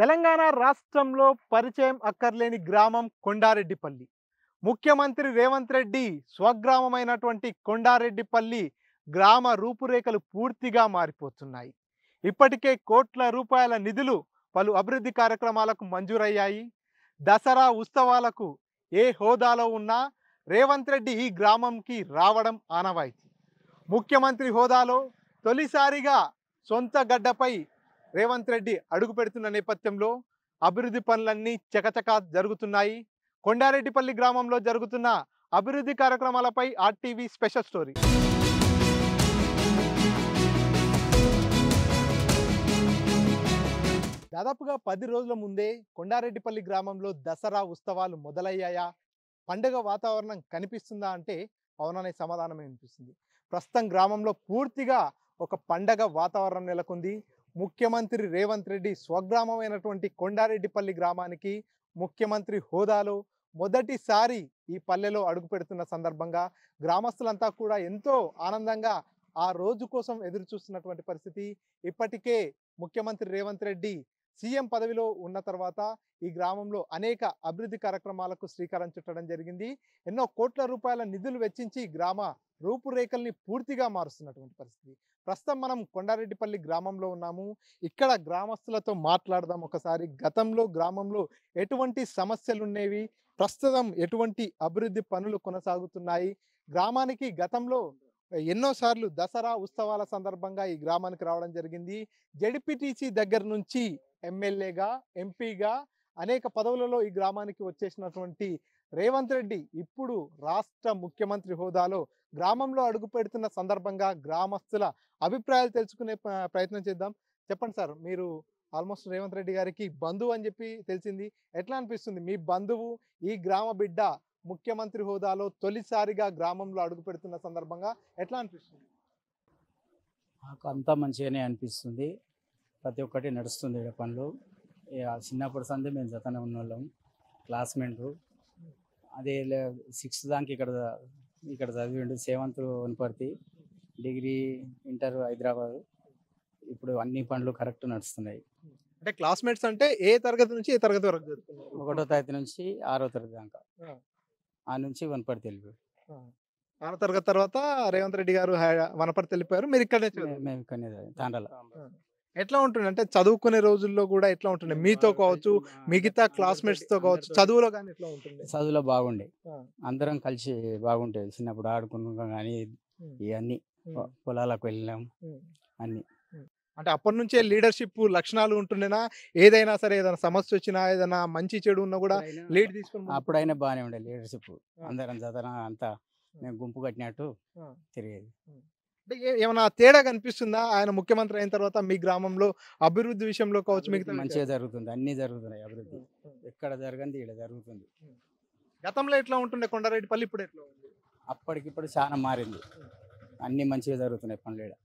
తెలంగాణ రాష్ట్రంలో పరిచయం అక్కర్లేని గ్రామం కొండారెడ్డిపల్లి ముఖ్యమంత్రి రేవంత్ రెడ్డి స్వగ్రామమైనటువంటి కొండారెడ్డిపల్లి గ్రామ రూపురేఖలు పూర్తిగా మారిపోతున్నాయి ఇప్పటికే కోట్ల రూపాయల నిధులు పలు అభివృద్ధి కార్యక్రమాలకు మంజూరయ్యాయి దసరా ఉత్సవాలకు ఏ హోదాలో ఉన్నా రేవంత్ రెడ్డి ఈ గ్రామంకి రావడం ఆనవాయితీ ముఖ్యమంత్రి హోదాలో తొలిసారిగా సొంత గడ్డపై రేవంత్ రెడ్డి అడుగు పెడుతున్న నేపథ్యంలో అభివృద్ధి పనులన్నీ చకచకా జరుగుతున్నాయి కొండారెడ్డిపల్లి గ్రామంలో జరుగుతున్న అభివృద్ధి కార్యక్రమాలపై ఆర్టీవీ స్పెషల్ స్టోరీ దాదాపుగా పది రోజుల ముందే కొండారెడ్డిపల్లి గ్రామంలో దసరా ఉత్సవాలు మొదలయ్యాయా పండుగ వాతావరణం కనిపిస్తుందా అంటే అవుననే సమాధానమే అనిపిస్తుంది ప్రస్తుతం గ్రామంలో పూర్తిగా ఒక పండగ వాతావరణం నెలకొంది ముఖ్యమంత్రి రేవంత్ రెడ్డి స్వగ్రామమైనటువంటి కొండారెడ్డిపల్లి గ్రామానికి ముఖ్యమంత్రి హోదాలో మొదటిసారి ఈ పల్లెలో అడుగు పెడుతున్న సందర్భంగా గ్రామస్తులంతా కూడా ఎంతో ఆనందంగా ఆ రోజు కోసం ఎదురు చూస్తున్నటువంటి పరిస్థితి ఇప్పటికే ముఖ్యమంత్రి రేవంత్ రెడ్డి సీఎం పదవిలో ఉన్న తర్వాత ఈ గ్రామంలో అనేక అభివృద్ధి కార్యక్రమాలకు శ్రీకారం చుట్టడం జరిగింది ఎన్నో కోట్ల రూపాయల నిధులు వెచ్చించి గ్రామ రూపురేఖల్ని పూర్తిగా మారుస్తున్నటువంటి పరిస్థితి ప్రస్తుతం మనం కొండారెడ్డిపల్లి గ్రామంలో ఉన్నాము ఇక్కడ గ్రామస్తులతో మాట్లాడదాం ఒకసారి గతంలో గ్రామంలో ఎటువంటి సమస్యలు ఉండేవి ప్రస్తుతం ఎటువంటి అభివృద్ధి పనులు కొనసాగుతున్నాయి గ్రామానికి గతంలో ఎన్నోసార్లు దసరా ఉత్సవాల సందర్భంగా ఈ గ్రామానికి రావడం జరిగింది జడిపిటిసి దగ్గర నుంచి ఎమ్మెల్యేగా ఎంపీగా అనేక పదవులలో ఈ గ్రామానికి వచ్చేసినటువంటి రేవంత్ రెడ్డి ఇప్పుడు రాష్ట్ర ముఖ్యమంత్రి హోదాలో గ్రామంలో అడుగు పెడుతున్న సందర్భంగా గ్రామస్తుల అభిప్రాయాలు తెలుసుకునే ప- ప్రయత్నం చేద్దాం చెప్పండి సార్ మీరు ఆల్మోస్ట్ రేవంత్ రెడ్డి గారికి బంధువు అని చెప్పి తెలిసింది ఎట్లా అనిపిస్తుంది మీ బంధువు ఈ గ్రామ బిడ్డ ముఖ్యమంత్రి హోదాలో తొలిసారిగా గ్రామంలో అడుగు పెడుతున్న సందర్భంగా ఎట్లా అనిపిస్తుంది మాకు అంతా మంచిగానే అనిపిస్తుంది ప్రతి ఒక్కటి నడుస్తుంది ఈడ పనులు ఇక చిన్నప్పటి సంది మేము జతనే ఉన్నోళ్ళం క్లాస్మేట్ అదే సిక్స్త్ దానికి ఇక్కడ ఇక్కడ చదివిండు seventh Wanaparthy degree inter Hyderabad ఇప్పుడు అన్ని పనులు కరెక్ట్ నడుస్తున్నాయి అంటే క్లాస్మేట్స్ అంటే ఏ తరగతి నుంచి ఏ తరగతి వరకు చదువుతున్నారు ఒకటో తరగతి నుంచి ఆరో తరగతి దాకా ఆ. ఆ నుంచి వనపర్తి వెళ్ళిపోయి ఆ. ఆరో తరగతి తర్వాత రేవంత్ రెడ్డి గారు హై- వనపర్తి వెళ్ళిపోయారు మీరు ఇక్కడనే చదువు- మేము ఇక్కడనే తాండాల ఎట్లా ఉంటుంది అంటే చదువుకునే రోజుల్లో కూడా ఎట్లా ఉంటుంది మీతో కావచ్చు మిగతా క్లాస్మేట్స్ తో కావచ్చు చదువులో కానీ ఎట్లా ఉంటుంది చదువులో బాగుండే ఆ. అందరం కలిసి బాగుంటేది చిన్నప్పుడు ఆడుకున్నాం కానీ ఉమ్. ఇవన్నీ ఉమ్. పొలాలకు వెళ్ళినాం ఉమ్. అన్ని అంటే అప్పటి నుంచే లీడర్షిప్ లక్షణాలు ఉంటుండేనా ఏదైనా సరే ఏదైనా సమస్య వచ్చినా ఏదైనా మంచి చెడు ఉన్నా కూడా లీడ్ తీసుకుని ముందుకు- అప్పుడైనా బాగానే ఉండే లీడర్షిప్ అందరం చదన అంతా మేము గుంపు కట్టినట్టు ఆ. తిరిగేది అంటే ఏ- ఏమైనా తేడా కనిపిస్తుందా ఆయన ముఖ్యమంత్రి అయిన తర్వాత మీ గ్రామంలో అభివృద్ధి విషయంలో కావచ్చు మిగతా మంచిగా జరుగుతుంది అన్ని జరుగుతున్నాయి అభివృద్ధి విషయాలు? ఎక్కడ జరగంది ఇక్కడ జరుగుతుంది గతంలో ఎట్లా ఉంటుండే కొండారెడ్డిపల్లి ఇప్పుడు ఎట్లా ఉంది అప్పటికిప్పుడు చాలా మారింది అన్ని మంచిగా జరుగుతున్నాయి పనులు ఈడ.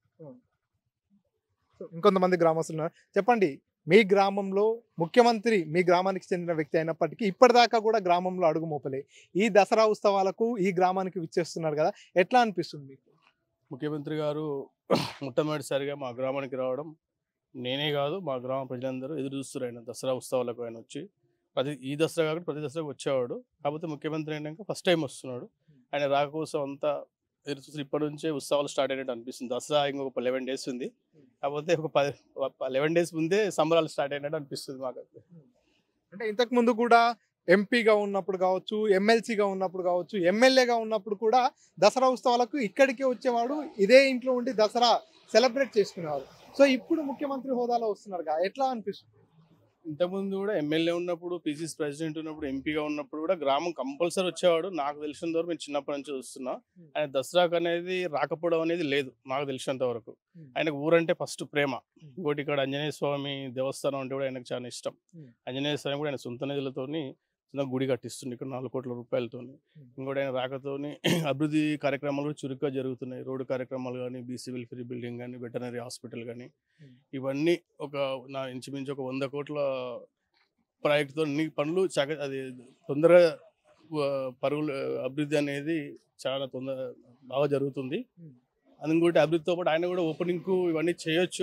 సో ఇంకొంతమంది గ్రామస్తులు ఉన్నారు చెప్పండి మీ గ్రామంలో ముఖ్యమంత్రి మీ గ్రామానికి చెందిన వ్యక్తి అయినప్పటికీ ఇప్పటిదాకా కూడా గ్రామంలో అడుగు మోపలే ఈ దసరా ఉత్సవాలకు ఈ గ్రామానికి విచ్చేస్తున్నారు కదా ఎట్లా అనిపిస్తుంది మీకు ముఖ్యమంత్రి గారు మొట్టమొదటిసారిగా మా గ్రామానికి రావడం నేనే కాదు మా గ్రామ ప్రజలందరూ ఎదురు చూస్తారు ఆయన దసరా ఉత్సవాలకు ఆయన వచ్చి ప్రతి ఈ దసరా కాకుండా ప్రతి దసరాకు వచ్చేవాడు కాకపోతే ముఖ్యమంత్రి అయినాక ఫస్ట్ టైం వస్తున్నాడు ఆయన రాక కోసం అంతా ఎదురు చూసి ఇప్పటి నుంచే ఉత్సవాలు స్టార్ట్ అయినట్టు అనిపిస్తుంది దసరా ఇంకొక లెవెన్ డేస్ ఉంది కాకపోతే ఒక పది లెవెన్ డేస్ ముందే సంబరాలు స్టార్ట్ అయినట్టు అనిపిస్తుంది మాకు అంటే ఇంతకు ముందు కూడా ఎంపీగా ఉన్నప్పుడు కావచ్చు ఎమ్మెల్సీగా ఉన్నప్పుడు కావచ్చు ఎమ్మెల్యేగా ఉన్నప్పుడు కూడా దసరా ఉత్సవాలకు ఇక్కడికే వచ్చేవాడు ఇదే ఇంట్లో ఉండి దసరా సెలబ్రేట్ చేసుకునేవాడు సో ఇప్పుడు ముఖ్యమంత్రి హోదాలో వస్తున్నారు కదా ఎట్లా అనిపిస్తుంది ఇంతకుముందు కూడా ఎమ్మెల్యే ఉన్నప్పుడు పీసీసీ ప్రెసిడెంట్ ఉన్నప్పుడు ఎంపీగా ఉన్నప్పుడు కూడా గ్రామం కంపల్సరీ వచ్చేవాడు నాకు తెలిసినంత వరకు నేను చిన్నప్పటి నుంచి చూస్తున్నా ఆయన దసరాకు అనేది రాకపోవడం అనేది లేదు నాకు తెలిసినంత వరకు ఆయనకు ఊరంటే ఫస్ట్ ప్రేమ ఇంకోటి ఇక్కడ ఆంజనేయ స్వామి దేవస్థానం అంటే కూడా ఆయనకు చాలా ఇష్టం Hmm. ఆంజనేయ స్వామి కూడా ఆయన సొంత నిధులతోని చిన్న గుడి కట్టిస్తుంది ఇక్కడ నాలుగు కోట్ల రూపాయలతోని ఇంకోటి ఆయన రాకతోని అభివృద్ధి కార్యక్రమాలు కూడా చురుగ్గా జరుగుతున్నాయి రోడ్డు కార్యక్రమాలు కానీ బీసీ వెల్ఫేర్ బిల్డింగ్ కానీ వెటనరీ హాస్పిటల్ కానీ Hmm. ఇవన్నీ ఒక నా ఇంచుమించు ఒక వంద కోట్ల ప్రాజెక్టుతో అన్ని పనులు చక అది తొందరగా ఆ, పరుగులు అభివృద్ధి అనేది చాలా తొందర బాగా జరుగుతుంది Hmm. అది ఇంకోటి అభివృద్ధితో పాటు ఆయన కూడా ఓపెనింగ్ ఇవన్నీ చేయొచ్చు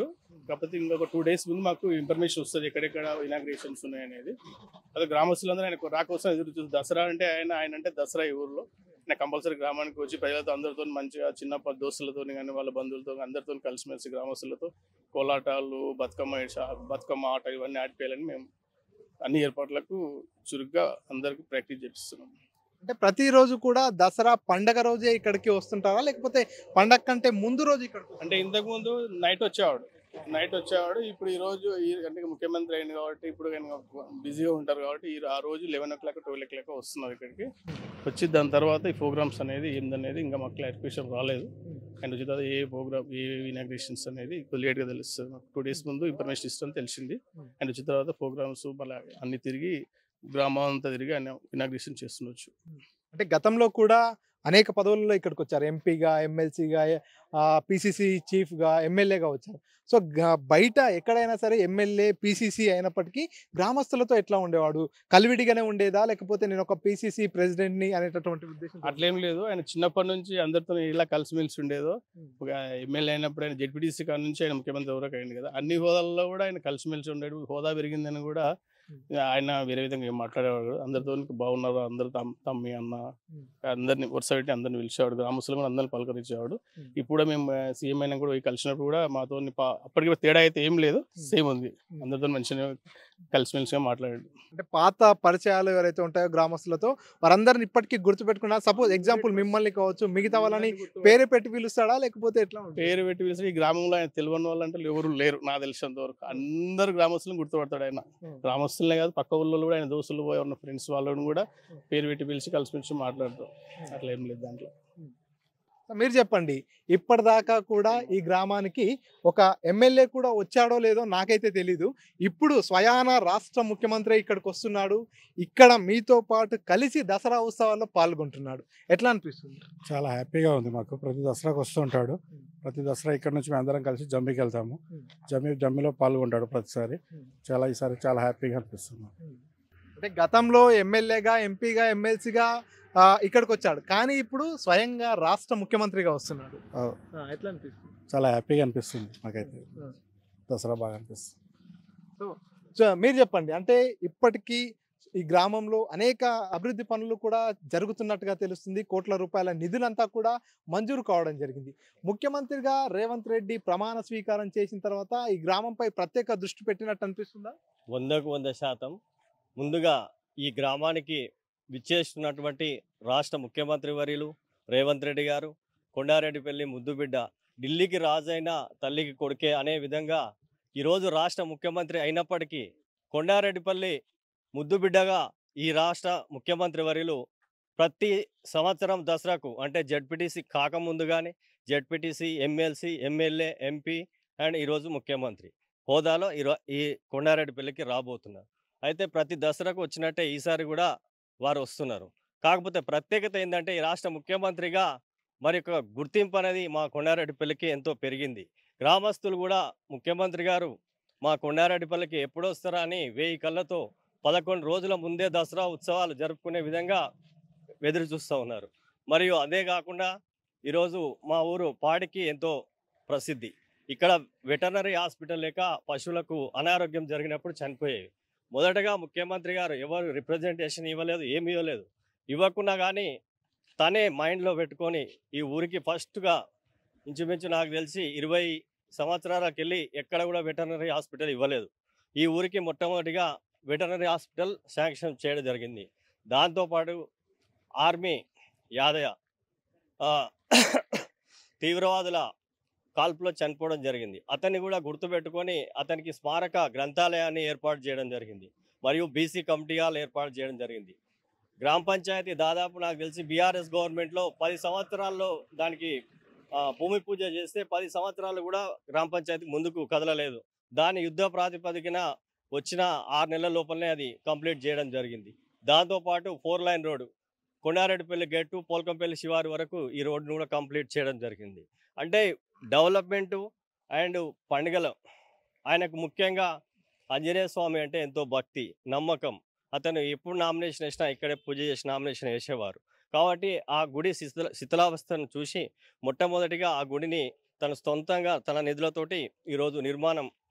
కాకపోతే ఇంకొక టూ డేస్ ముందు మాకు ఇన్ఫర్మేషన్ వస్తుంది ఎక్కడెక్కడ ఇనాగ్రేషన్స్ ఉన్నాయి అనేది అదే గ్రామస్తులందరూ ఆయన రాక కోసం ఎదురు చూసి దసరా అంటే ఆయన ఆయన అంటే దసరా ఈ ఊర్లో ఆయన కంపల్సరీ గ్రామానికి వచ్చి ప్రజలతో అందరితో మంచిగా చిన్నప్పటి దోస్తులతో కానీ వాళ్ళ బంధువులతో అందరితో కలిసిమెలిసి గ్రామస్తులతో కోలాటాలు బతుకమ్మ ఏడ్చ- బతుకమ్మ ఆట ఇవన్నీ ఆడిపోయాలని మేము అన్ని ఏర్పాట్లకు చురుగ్గా అందరికి ప్రాక్టీస్ చేపిస్తున్నాం అంటే ప్రతిరోజు కూడా దసరా పండగ రోజే ఇక్కడికి వస్తుంటారా లేకపోతే పండగ కంటే ముందు రోజు ఇక్కడికి అంటే ఇంతకు ముందు నైట్ వచ్చేవాడు నైట్ వచ్చేవాడు ఇప్పుడు ఈ రోజు ఈ అంటే ముఖ్యమంత్రి అయింది కాబట్టి ఇప్పుడు బిజీగా ఉంటారు కాబట్టి ఈ ఆ రోజు eleven o'clock twelve o'clock వస్తున్నారు ఇక్కడికి వచ్చి దాని తర్వాత ఈ ప్రోగ్రామ్స్ అనేది ఏందనేది ఇంకా మాకు క్లారిఫికేషన్ రాలేదు అండ్ వచ్చిన తర్వాత ఏ ప్రోగ్రామ్ ఏ ఇనాగ్రేషన్స్ అనేది లేట్గా తెలుస్తుంది మాకు టూ డేస్ ముందు ఇన్ఫర్మేషన్ ఇస్తామని తెలిసింది అండ్ వచ్చిన తర్వాత ప్రోగ్రామ్స్ మళ్ళీ అన్ని తిరిగి గ్రామం అంతా తిరిగి ఆయన ఇనాగ్రేషన్ చేస్తుండొచ్చు అంటే గతంలో కూడా అనేక పదవుల్లో ఇక్కడికి వచ్చారు ఎంపీగా ఎమ్మెల్సీగా పిసిసి చీఫ్గా ఎమ్మెల్యేగా వచ్చారు సో గ- బయట ఎక్కడైనా సరే ఎమ్మెల్యే పిసిసి అయినప్పటికీ గ్రామస్తులతో ఎట్లా ఉండేవాడు కలివిడిగానే ఉండేదా లేకపోతే నేను ఒక పిసిసి ప్రెసిడెంట్ని అనేటటువంటి ఉద్దేశం అట్లేం లేదు ఆయన చిన్నప్పటి నుంచి అందరితో ఇలా కలిసిమెలిసి ఉండేదో Hmm. ఒక ఎమ్మెల్యే అయినప్పుడు ఆయన జెడ్పీటీసీ కాడ నుంచి ఆయన ముఖ్యమంత్రి వరకు అయింది కదా అన్ని హోదాల్లో కూడా ఆయన కలిసిమెలిసి ఉండేది హోదా పెరిగిందని కూడా Hmm. ఆయన వేరే విధంగా ఏం మాట్లాడేవాడు అందరితో బాగున్నారు అందరు తమ్- తమ్మి అన్న Hmm. అందరిని వరుస పెట్టి అందరిని పిలిచేవాడు గ్రామస్తులు కూడా అందరిని పలకరించేవాడు Hmm. ఇప్పుడు కూడా మేము సీఎం అయినా కూడా పోయి కలిసినప్పుడు కూడా మాతో అప్పటికి తేడా అయితే ఏం లేదు Hmm. సేమ్ ఉంది Hmm. అందరితో మంచిగా కలిసిమెలిసిగా మాట్లాడాడు అంటే పాత పరిచయాలు ఎవరైతే ఉంటాయో గ్రామస్తులతో వారందరిని ఇప్పటికీ గుర్తుపెట్టుకున్నా సపోజ్ ఎగ్జాంపుల్ మిమ్మల్ని కావచ్చు మిగతా వాళ్ళని పేరు పెట్టి పిలుస్తాడా లేకపోతే ఎట్లా ఉంటుంది? పేరు పెట్టి పిలిచి ఈ గ్రామంలో ఆయన తెలియని వాళ్ళు అంటే ఎవరు లేరు నాకు తెలిసినంత వరకు అందరు గ్రామస్తులను గుర్తుపడతాడు ఆయన Hmm. గ్రామస్తులనే కాదు పక్క ఊళ్ళో కూడా ఆయన దోస్తులు పోయి ఉన్న ఫ్రెండ్స్ వాళ్ళని కూడా Hmm. పేరు పెట్టి పిలిచి కలిసి పిలిచి మాట్లాడతాం అట్లా ఏం లేదు దాంట్లో సో మీరు చెప్పండి ఇప్పటిదాకా కూడా ఈ గ్రామానికి ఒక ఎమ్మెల్యే కూడా వచ్చాడో లేదో నాకైతే తెలీదు ఇప్పుడు స్వయాన రాష్ట్ర ముఖ్యమంత్రి ఇక్కడికి వస్తున్నాడు ఇక్కడ మీతో పాటు కలిసి దసరా ఉత్సవాల్లో పాల్గొంటున్నాడు ఎట్లా అనిపిస్తుంది చాలా హ్యాపీగా ఉంది మాకు ప్రతి దసరాకు వస్తూ ఉంటాడు ప్రతి దసరా ఇక్కడ నుంచి మేము అందరం కలిసి జమ్మికి వెళ్తాము Hmm. జమ్మి జమ్మిలో పాల్గొంటాడు ప్రతిసారి Hmm. చాలా ఈసారి చాలా హ్యాపీగా అనిపిస్తుంది అంటే గతంలో ఎమ్మెల్యేగా ఎంపీగా ఎమ్మెల్సీగా ఇక్కడికి వచ్చాడు కానీ ఇప్పుడు స్వయంగా రాష్ట్ర ముఖ్యమంత్రిగా వస్తున్నాడు ఆ, ఆ, ఎట్లా అనిపిస్తుంది చాలా హ్యాపీగా అనిపిస్తుంది నాకైతే Hmm. దసరా బాగా అనిపిస్తుంది సో మీరు చెప్పండి అంటే ఇప్పటికీ ఈ గ్రామంలో అనేక అభివృద్ధి పనులు కూడా జరుగుతున్నట్టుగా తెలుస్తుంది కోట్ల రూపాయల నిధులంతా కూడా మంజూరు కావడం జరిగింది ముఖ్యమంత్రిగా రేవంత్ రెడ్డి ప్రమాణ స్వీకారం చేసిన తర్వాత ఈ గ్రామంపై ప్రత్యేక దృష్టి పెట్టినట్టు అనిపిస్తుందా వందకు వంద శాతం ముందుగా ఈ గ్రామానికి విచ్చేస్తున్నటువంటి రాష్ట్ర ముఖ్యమంత్రి వర్యులు రేవంత్ రెడ్డి గారు కొండారెడ్డిపల్లి ముద్దుబిడ్డ ఢిల్లీకి రాజైన తల్లికి కొడుకే అనే విధంగా ఈరోజు రాష్ట్ర ముఖ్యమంత్రి అయినప్పటికీ కొండారెడ్డిపల్లి ముద్దుబిడ్డగా ఈ రాష్ట్ర ముఖ్యమంత్రి వర్యులు ప్రతి సంవత్సరం దసరాకు అంటే జడ్పీటీసీ కాకముందు కానీ ZPTC MLC MLA MP and ఈరోజు ముఖ్యమంత్రి హోదాలో ఈరో ఈ కొండారెడ్డిపల్లికి రాబోతున్నారు అయితే ప్రతి దసరాకు వచ్చినట్టే ఈసారి కూడా వారు వస్తున్నారు కాకపోతే ప్రత్యేకత ఏంటంటే ఈ రాష్ట్ర ముఖ్యమంత్రిగా మరి ఒక గుర్తింపు అనేది మా కొండారెడ్డిపల్లికి ఎంతో పెరిగింది గ్రామస్తులు కూడా ముఖ్యమంత్రి గారు మా కొండారెడ్డిపల్లికి ఎప్పుడు వస్తారా అని వేయి కళ్ళతో పదకొండు రోజుల ముందే దసరా ఉత్సవాలు జరుపుకునే విధంగా ఎదురు చూస్తూ ఉన్నారు మరియు అదే కాకుండా ఈరోజు మా ఊరు పాడికి ఎంతో ప్రసిద్ధి ఇక్కడ వెటర్నరీ హాస్పిటల్ లేక పశువులకు అనారోగ్యం జరిగినప్పుడు చనిపోయేవి మొదటగా ముఖ్యమంత్రి గారు ఎవరు రిప్రజెంటేషన్ ఇవ్వలేదు ఏమి ఇవ్వలేదు ఇవ్వకున్నా కానీ తనే మైండ్లో పెట్టుకొని ఈ ఊరికి ఫస్ట్గా ఇంచుమించు నాకు తెలిసి ఇరవై సంవత్సరాలకు వెళ్ళి ఎక్కడ కూడా వెటర్నరీ హాస్పిటల్ ఇవ్వలేదు ఈ ఊరికి మొట్టమొదటిగా వెటర్నరీ హాస్పిటల్ శాంక్షన్ చేయడం జరిగింది దాంతోపాటు ఆర్మీ యాదయ్య ఆ, తీవ్రవాదుల కాల్పులో చనిపోవడం జరిగింది అతన్ని కూడా గుర్తుపెట్టుకొని అతనికి స్మారక గ్రంథాలయాన్ని ఏర్పాటు చేయడం జరిగింది మరియు బీసీ కమిటీ హాల్ ఏర్పాటు చేయడం జరిగింది గ్రామ పంచాయతీ దాదాపు నాకు తెలిసి బీఆర్ఎస్ గవర్నమెంట్లో పది సంవత్సరాల్లో దానికి ఆ, భూమి పూజ చేస్తే పది సంవత్సరాలు కూడా గ్రామ పంచాయతీ ముందుకు కదలలేదు దాని యుద్ధ ప్రాతిపదికన వచ్చిన ఆరు నెలల లోపలనే అది కంప్లీట్ చేయడం జరిగింది దాంతోపాటు four line road Kondareddipalli gate to Polkampalli శివారు వరకు ఈ రోడ్డును కూడా కంప్లీట్ చేయడం జరిగింది అంటే డెవలప్మెంటు అండ్ పండుగలు ఆయనకు ముఖ్యంగా ఆంజనేయ స్వామి అంటే ఎంతో భక్తి నమ్మకం అతను ఎప్పుడు నామినేషన్ వేసినా ఇక్కడే పూజ చేసి నామినేషన్ వేసేవారు కాబట్టి ఆ గుడి శిథిల శిథిలావస్థను చూసి మొట్టమొదటిగా ఆ గుడిని తన సొంతంగా తన నిధులతోటి ఈరోజు నిర్మాణం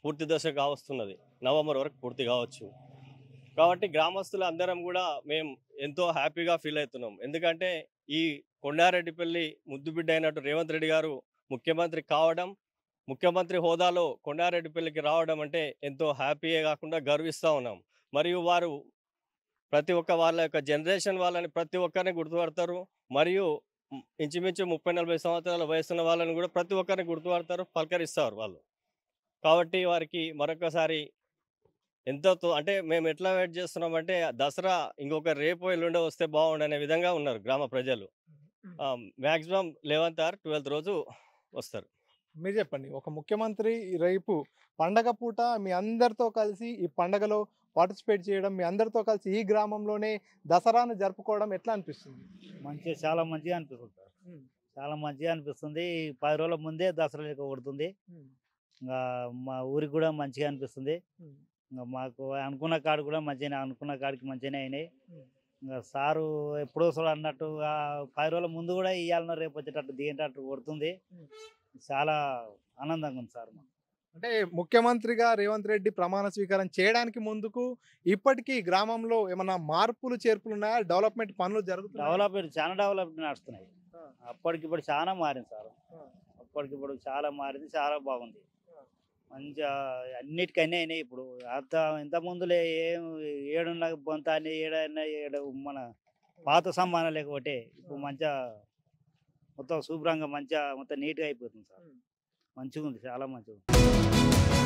పూర్తి దశ కావస్తున్నది నవంబర్ వరకు పూర్తి కావచ్చు కాబట్టి గ్రామస్తులు అందరం కూడా మేము ఎంతో హ్యాపీగా ఫీల్ అవుతున్నాం ఎందుకంటే ఈ కొండారెడ్డిపల్లి ముద్దుబిడ్డ అయినట్టు రేవంత్ రెడ్డి గారు ముఖ్యమంత్రి కావడం ముఖ్యమంత్రి హోదాలో కొండారెడ్డిపల్లికి రావడం అంటే ఎంతో హ్యాపీయే కాకుండా గర్విస్తూ ఉన్నాం మరియు వారు ప్రతి ఒక్క వాళ్ళ యొక్క జనరేషన్ వాళ్ళని ప్రతి ఒక్కరిని గుర్తుపడతారు మరియు మ్, ఇంచుమించు ముప్పై నలభై సంవత్సరాల వయసున్న వాళ్ళని కూడా ప్రతి ఒక్కరిని గుర్తుపడతారు పలకరిస్తారు వాళ్ళు కాబట్టి వారికి మరొకసారి ఎంతో తో- అంటే మేము ఎట్లా వెయిట్ చేస్తున్నామంటే దసరా ఇంకొక రేపు ఎల్లుండో వస్తే బాగుండు అనే విధంగా ఉన్నారు గ్రామ ప్రజలు మ్యాక్సిమం లెవెన్త్ ఆర్ ట్వెల్త్ రోజు వస్తారు మీరు చెప్పండి ఒక ముఖ్యమంత్రి రేపు పండగ పూట మీ అందరితో కలిసి ఈ పండగలో పార్టిసిపేట్ చేయడం మీ అందరితో కలిసి ఈ గ్రామంలోనే దసరాను జరుపుకోవడం ఎట్లా అనిపిస్తుంది మంచిగా చాలా మంచిగా అనిపిస్తుంది సార్ చాలా మంచిగా అనిపిస్తుంది ఈ పది రోజుల ముందే దసరా లెక్క కొడుతుంది ఇంకా మా ఊరికి కూడా మంచిగా అనిపిస్తుంది ఇంకా మాకు అనుకున్న కాడు కూడా మంచిగానే అనుకున్న కాడికి మంచిగానే అయినాయి ఇంకా సారు ఎప్పుడో అసలు అన్నట్టు ఆ పది రోజుల ముందు కూడా ఇవ్వాలన్న రేపు వచ్చేటట్టు దిగేటట్టు కొడుతుంది చాలా ఆనందంగా ఉంది సార్ మాకు. అంటే ముఖ్యమంత్రిగా రేవంత్ రెడ్డి ప్రమాణ స్వీకారం చేయడానికి ముందుకు ఇప్పటికీ గ్రామంలో ఏమన్నా మార్పులు చేర్పులు ఉన్నాయా డెవలప్మెంట్ పనులు జరుగుతున్నాయి డెవలప్మెంట్ చాలా డెవలప్మెంట్ నడుస్తున్నాయి ఆ. అప్పటికిప్పుడు చాలా మారింది సార్ ఆ. అప్పటికిప్పుడు చాలా మారింది చాలా బాగుంది మంచిగా అన్నిటికన్నీ అయినాయి ఇప్పుడు అంత ఇంత ముందులే ఏం ఏడున్న బొంత అని ఏడైనా ఏడు మన పాత సంబంధం లేకపోతే ఇప్పుడు మంచిగా మొత్తం శుభ్రంగా మంచిగా మొత్తం నీట్గా అయిపోతుంది సార్ మంచిగా ఉంది చాలా మంచిగా ఉంది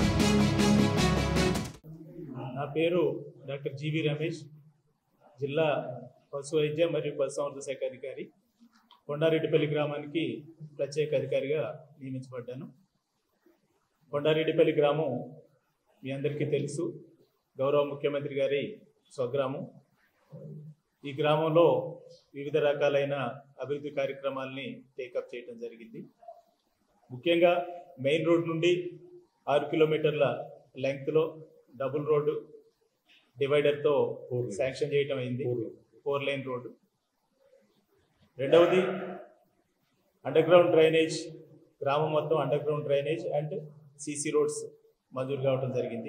నా పేరు డాక్టర్ జీవి రమేష్ జిల్లా పశు వైద్య మరియు పశుసంవర్ధక శాఖ అధికారి కొండారెడ్డిపల్లి గ్రామానికి ప్రత్యేక అధికారిగా నియమించబడ్డాను కొండారెడ్డిపల్లి గ్రామం మీ అందరికీ తెలుసు గౌరవ ముఖ్యమంత్రి గారి స్వగ్రామం ఈ గ్రామంలో వివిధ రకాలైన అభివృద్ధి కార్యక్రమాల్ని టేకప్ చేయడం జరిగింది ముఖ్యంగా మెయిన్ రోడ్ నుండి ఆరు కిలోమీటర్ల లెంగ్త్లో డబుల్ రోడ్డు డివైడర్తో శాంక్షన్ చేయటం అయింది ఫోర్ లైన్ రోడ్డు రెండవది అండర్ గ్రౌండ్ డ్రైనేజ్ గ్రామం మొత్తం underground drainage and CC roads మంజూరు కావడం జరిగింది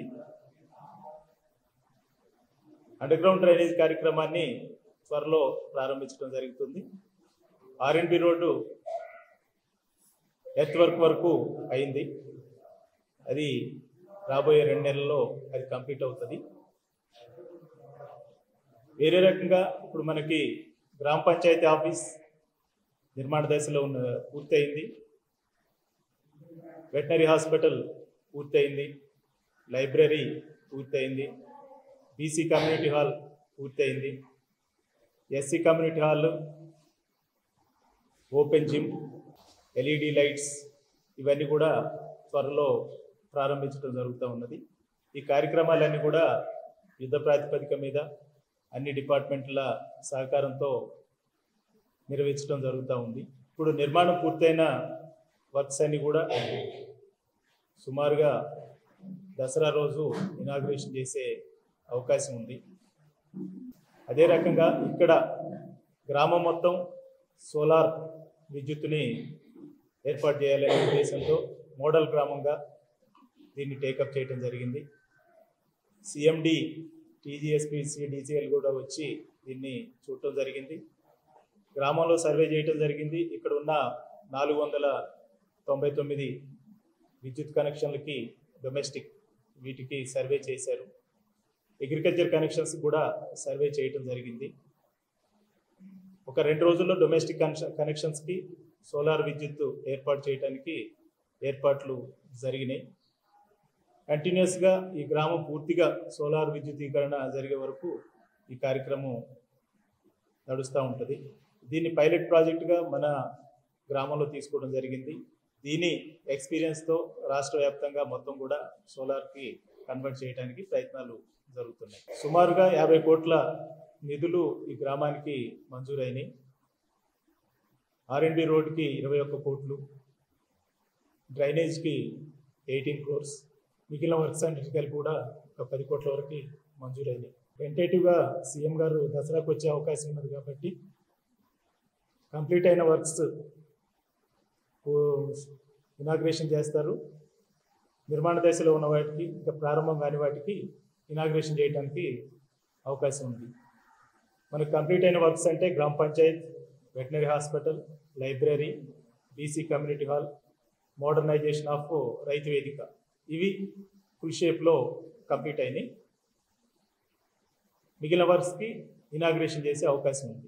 అండర్ గ్రౌండ్ డ్రైనేజ్ కార్యక్రమాన్ని త్వరలో ప్రారంభించడం జరుగుతుంది ఆర్ఎన్బి రోడ్డు ఎర్త్ వర్క్ వరకు అయింది అది రాబోయే రెండు నెలల్లో అది కంప్లీట్ అవుతుంది వేరే రకంగా ఇప్పుడు మనకి గ్రామ పంచాయతీ ఆఫీస్ నిర్మాణ దశలో ఉన్న పూర్తయింది వెటనరీ హాస్పిటల్ పూర్తయింది లైబ్రరీ పూర్తయింది బీసీ కమ్యూనిటీ హాల్ పూర్తయింది SC community hall open gym LED lights ఇవన్నీ కూడా త్వరలో ప్రారంభించడం జరుగుతూ ఉన్నది ఈ కార్యక్రమాలన్నీ కూడా యుద్ధ ప్రాతిపదిక మీద అన్ని డిపార్ట్మెంట్ల సహకారంతో నిర్వహించడం జరుగుతూ ఉంది ఇప్పుడు నిర్మాణం పూర్తయిన వర్క్స్ అన్ని కూడా సుమారుగా దసరా రోజు ఇనాగ్రేషన్ చేసే అవకాశం ఉంది అదే రకంగా ఇక్కడ గ్రామం మొత్తం సోలార్ విద్యుత్తుని ఏర్పాటు చేయాలనే ఉద్దేశంతో మోడల్ గ్రామంగా దీన్ని టేకప్ చేయడం జరిగింది సిఎండి టీజీఎస్పీసీ డీసీఎల్ కూడా వచ్చి దీన్ని చూడటం జరిగింది గ్రామంలో సర్వే చేయటం జరిగింది ఇక్కడ ఉన్న నాలుగు వందల తొంభై తొమ్మిది విద్యుత్ కనెక్షన్లకి డొమెస్టిక్ వీటికి సర్వే చేశారు అగ్రికల్చర్ కనెక్షన్స్ కూడా సర్వే చేయటం జరిగింది ఒక రెండు రోజుల్లో డొమెస్టిక్ కనెక్షన్ కనెక్షన్స్కి సోలార్ విద్యుత్ ఏర్పాటు చేయడానికి ఏర్పాట్లు జరిగినాయి కంటిన్యూస్గా ఈ గ్రామం పూర్తిగా సోలార్ విద్యుతీకరణ జరిగే వరకు ఈ కార్యక్రమం నడుస్తూ ఉంటుంది దీన్ని పైలట్ ప్రాజెక్టుగా మన గ్రామంలో తీసుకోవడం జరిగింది దీని ఎక్స్పీరియన్స్తో రాష్ట్ర వ్యాప్తంగా మొత్తం కూడా సోలార్కి కన్వర్ట్ చేయడానికి ప్రయత్నాలు జరుగుతున్నాయి సుమారుగా యాభై కోట్ల నిధులు ఈ గ్రామానికి మంజూరైనాయి ఆర్ఎండ్బి రోడ్కి ఇరవై ఒక్క కోట్లు డ్రైనేజ్కి ఎయిటీన్ క్రోర్స్ మిగిలిన వర్క్స్ అన్నిటి కలిపి కూడా ఒక పది కోట్ల వరకు మంజూరైనాయి టెంటేటివ్గా సీఎం గారు దసరాకు వచ్చే అవకాశం ఉన్నది కాబట్టి కంప్లీట్ అయిన వర్క్స్ ఇనాగ్రేషన్ చేస్తారు నిర్మాణ దశలో ఉన్న వాటికి ఇంకా ప్రారంభం కాని వాటికి ఇనాగ్రేషన్ చేయడానికి అవకాశం ఉంది మనకు కంప్లీట్ అయిన వర్క్స్ అంటే గ్రామ panchayat veterinary hospital library BC community hall modernisation of Rythu Vedika ఇవి ఫుల్ షేప్లో కంప్లీట్ అయినాయి మిగిలిన వర్క్స్కి ఇనాగ్రేషన్ చేసే అవకాశం ఉంది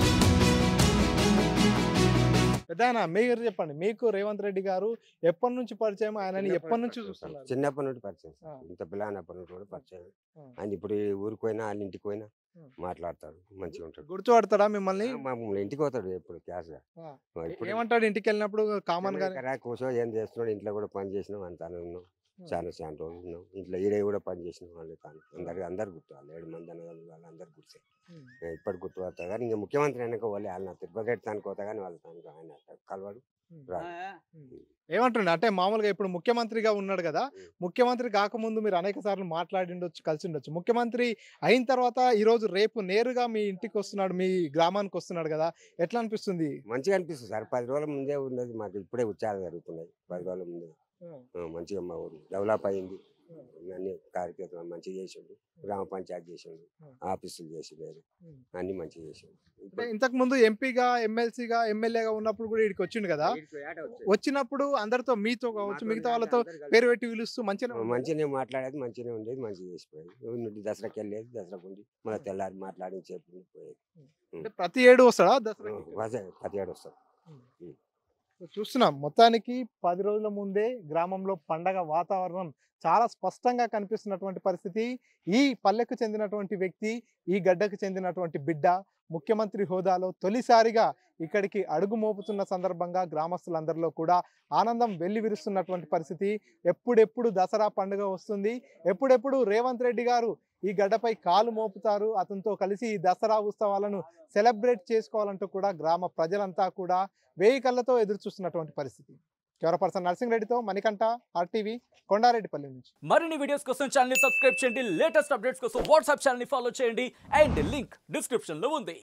పెద్దాయన మీరు చెప్పండి మీకు రేవంత్ రెడ్డి గారు ఎప్పటి నుంచి పరిచయం ఆయనని ఎప్పటి నుంచి పరిచయం సార్. చూస్తున్నారు చిన్నప్పటి నుండి పరిచయం సార్. ఆ. ఇంత పిల్లనప్పటి నుండి కూడా పరిచయం ఆ. ఆయన ఇప్పుడు ఈ ఊరికి పోయినా వాళ్ళ ఇంటికి పోయినా ఆ. మాట్లాడతాడు మంచిగా ఉంటాడు గుర్తుపడతాడా మిమ్మల్ని ఆ, మా మా ఇంటికి పోతాడు ఎప్పుడు క్యాష్ గా ఆ. ఆ, ఇప్పుడు ఏమంటాడు ఇంటికి వెళ్ళినప్పుడు కామన్ గా ఇక్కడ కూర్చో ఏం చేస్తున్నాడు ఇంట్లో కూడా పని చేసినాం అంతానే ఉన్నాం చాలా చాలా రోజులు ఉన్నాం ఇంట్లో ఈడే కూడా పని చేసినాం వాళ్ళు తాను అందరు అందరు గుర్తు వాళ్ళు ఏడు మంది అన్నవాళ్ళు వాళ్ళు అందరు గుర్తే ఇప్పటి గుర్తుపడతా కానీ ఇంకా ముఖ్యమంత్రి వెనక వాళ్ళు ఆయన తిరుపతి రెడ్డి తానికి పోతా కానీ వాళ్ళు తానికి ఆయన కలవాడు రాడు ఏమంటుండే అంటే మామూలుగా ఇప్పుడు ముఖ్యమంత్రిగా ఉన్నాడు కదా ఉం. ముఖ్యమంత్రి కాకముందు మీరు అనేక సార్లు మాట్లాడి ఉండొచ్చు కలిసి ఉండొచ్చు ముఖ్యమంత్రి అయిన తర్వాత ఈ రోజు రేపు నేరుగా మీ ఇంటికి వస్తున్నాడు మీ గ్రామానికి వస్తున్నాడు కదా ఎట్లా అనిపిస్తుంది మంచిగా అనిపిస్తుంది సార్ పది రోజుల ముందే ఉన్నది మాకు ఇప్పుడే ఉత్సాహాలు జరుగుతున్నాయి పది రోజుల ముందే ఆ, మంచిగా మా ఊరు డెవలప్ అయింది అన్ని కార్యక్రమాలు మంచిగా చేసిండు గ్రామ పంచాయతీ చేసిండు ఉం. ఆఫీసులు చేసిండు ఉం. అన్ని మంచిగా చేసిండు అంటే ఇంతకు ముందు ఎంపీగా ఎమ్మెల్సీగా ఎమ్మెల్యేగా ఉన్నప్పుడు కూడా ఇక్కడికి వచ్చిండు కదా వచ్చినప్పుడు అందరితో మీతో కావచ్చు మిగతా వాళ్ళతో పేరు పెట్టి పిలుస్తూ మంచిగా మంచిగానే మాట్లాడేది మంచిగానే ఉండేది మంచిగా చేసిపోయేది నుండి దసరాకి వెళ్ళేది దసరాకు ఉండి మళ్ళీ తెల్లారి మాట్లాడి చెప్పి పోయేది అంటే ప్రతి ఏడు వస్తాడా దసరా వసే పది ఏడు వస్తాం చూస్తున్నాం మొత్తానికి పది రోజుల ముందే గ్రామంలో పండగ వాతావరణం చాలా స్పష్టంగా కనిపిస్తున్నటువంటి పరిస్థితి ఈ పల్లెకు చెందినటువంటి వ్యక్తి ఈ గడ్డకు చెందినటువంటి బిడ్డ ముఖ్యమంత్రి హోదాలో తొలిసారిగా ఇక్కడికి అడుగు మోపుతున్న సందర్భంగా గ్రామస్తులందరిలో కూడా ఆనందం వెల్లివిరుస్తున్నటువంటి పరిస్థితి ఎప్పుడెప్పుడు దసరా పండుగ వస్తుంది ఎప్పుడెప్పుడు రేవంత్ రెడ్డి గారు ఈ గడ్డపై కాలు మోపుతారు అతనితో కలిసి ఈ దసరా ఉత్సవాలను సెలబ్రేట్ చేసుకోవాలంటూ కూడా గ్రామ ప్రజలంతా కూడా వేయి కళ్ళతో ఎదురు చూస్తున్నటువంటి పరిస్థితి కెమెరా పర్సన్ నర్సింగ్ రెడ్డితో మణికంఠ ఆర్టీవీ కొండారెడ్డిపల్లి నుంచి మరిన్ని వీడియోస్ కోసం ఛానల్ సబ్స్క్రైబ్ చేయండి లేటెస్ట్ అప్డేట్స్ కోసం వాట్సాప్ ఛానల్ ఫాలో చేయండి అండ్ లింక్ డిస్క్రిప్షన్ లో ఉంది